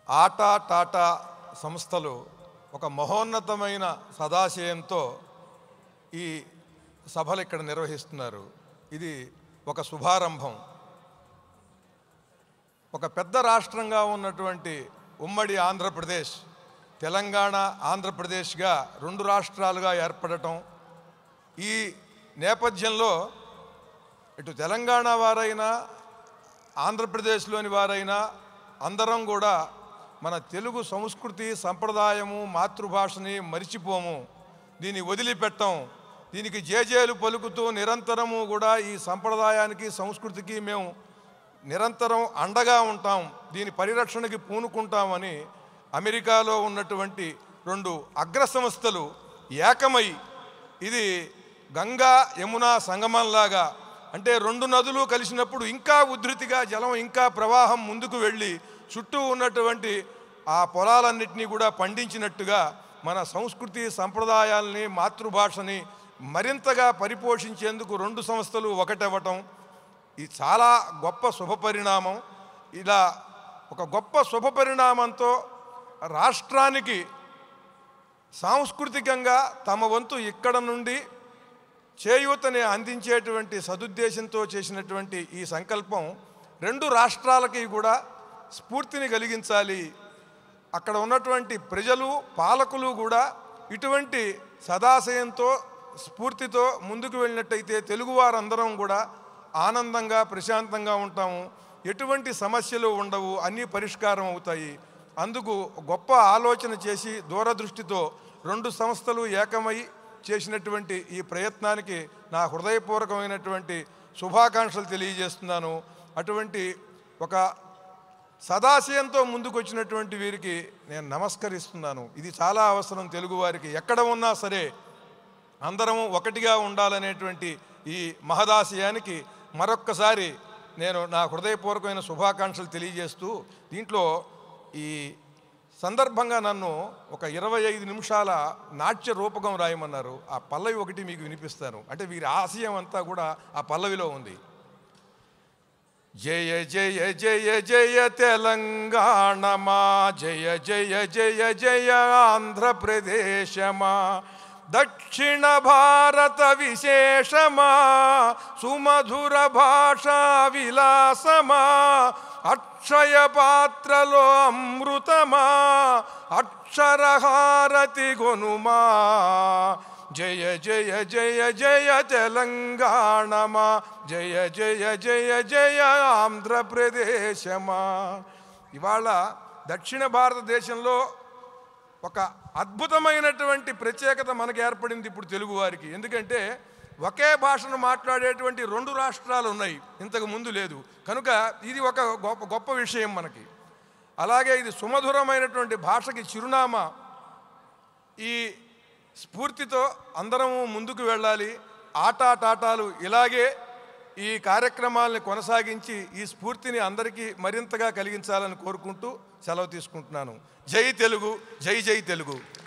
ఆటా టాటా సంస్థలు ఒక మహోన్నతమైన సదాశయంతో ఈ సభలు ఇక్కడ నిర్వహిస్తున్నారు ఇది ఒక శుభారంభం ఒక పెద్ద రాష్ట్రంగా ఉన్నటువంటి ఉమ్మడి ఆంధ్రప్రదేశ్ తెలంగాణ ఆంధ్రప్రదేశ్గా రెండు రాష్ట్రాలుగా ఏర్పడటం ఈ నేపథ్యంలో ఇటు తెలంగాణ వారైనా ఆంధ్రప్రదేశ్లోని వారైనా అందరం కూడా మన తెలుగు సంస్కృతి సంప్రదాయము మాతృభాషని మరిచిపోము దీన్ని వదిలిపెట్టం దీనికి జేజేలు పలుకుతూ నిరంతరము కూడా ఈ సంప్రదాయానికి సంస్కృతికి మేము నిరంతరం అండగా ఉంటాం దీని పరిరక్షణకి పూనుకుంటామని అమెరికాలో ఉన్నటువంటి రెండు అగ్ర సంస్థలు ఏకమై ఇది గంగా యమునా సంగమంలాగా అంటే రెండు నదులు కలిసినప్పుడు ఇంకా ఉధృతిగా జలం ఇంకా ప్రవాహం ముందుకు వెళ్ళి చుట్టూ ఉన్నటువంటి ఆ పొలాలన్నింటినీ కూడా పండించినట్టుగా మన సంస్కృతి సంప్రదాయాల్ని మాతృభాషని మరింతగా పరిపోషించేందుకు రెండు సంస్థలు ఒకటవ్వటం ఇది చాలా గొప్ప శుభపరిణామం ఇలా ఒక గొప్ప శుభపరిణామంతో రాష్ట్రానికి సాంస్కృతికంగా తమ వంతు ఇక్కడ నుండి చేయూతని అందించేటువంటి సదుద్దేశంతో చేసినటువంటి ఈ సంకల్పం రెండు రాష్ట్రాలకి కూడా స్ఫూర్తిని కలిగించాలి అక్కడ ఉన్నటువంటి ప్రజలు పాలకులు కూడా ఇటువంటి సదాశయంతో స్ఫూర్తితో ముందుకు వెళ్ళినట్టయితే తెలుగువారందరం కూడా ఆనందంగా ప్రశాంతంగా ఉంటాము ఎటువంటి సమస్యలు ఉండవు అన్నీ పరిష్కారం అవుతాయి అందుకు గొప్ప ఆలోచన చేసి దూరదృష్టితో రెండు సంస్థలు ఏకమై చేసినటువంటి ఈ ప్రయత్నానికి నా హృదయపూర్వకమైనటువంటి శుభాకాంక్షలు తెలియజేస్తున్నాను అటువంటి ఒక సదాశయంతో ముందుకు వచ్చినటువంటి వీరికి నేను నమస్కరిస్తున్నాను ఇది చాలా అవసరం తెలుగు వారికి ఎక్కడ ఉన్నా సరే అందరం ఒకటిగా ఉండాలనేటువంటి ఈ మహదాశయానికి మరొక్కసారి నేను నా హృదయపూర్వకమైన శుభాకాంక్షలు తెలియజేస్తూ దీంట్లో ఈ సందర్భంగా నన్ను ఒక ఇరవై ఐదు నిమిషాల నాట్య రూపకం రాయమన్నారు ఆ పల్లవి ఒకటి మీకు వినిపిస్తాను అంటే వీరి ఆశయం అంతా కూడా ఆ పల్లవిలో ఉంది జయ జయ జయ జయ తెలంగాణమా జయ జయ జయ జయ ఆంధ్రప్రదేశమా దక్షిణ భారత విశేషమా సుమధుర భాషా విలాసమా అక్షయ పాత్రలో అమృతమా అక్షరహారతి గొనుమా జయ జయ జయ జయ తెలంగాణమా జయ జయ జయ జయ ఆంధ్రప్రదేశమా ఇవాళ దక్షిణ భారతదేశంలో ఒక అద్భుతమైనటువంటి ప్రత్యేకత మనకు ఏర్పడింది ఇప్పుడు తెలుగు వారికి ఎందుకంటే ఒకే భాషను మాట్లాడేటువంటి రెండు రాష్ట్రాలు ఉన్నాయి ఇంతకు ముందు లేదు కనుక ఇది ఒక గొప్ప గొప్ప విషయం మనకి అలాగే ఇది సుమధురమైనటువంటి భాషకి చిరునామా ఈ స్ఫూర్తితో అందరము ముందుకు వెళ్ళాలి ఆటాటాటాలు ఇలాగే ఈ కార్యక్రమాలని కొనసాగించి ఈ స్ఫూర్తిని అందరికీ మరింతగా కలిగించాలని కోరుకుంటూ సెలవు తీసుకుంటున్నాను జై తెలుగు జై జై తెలుగు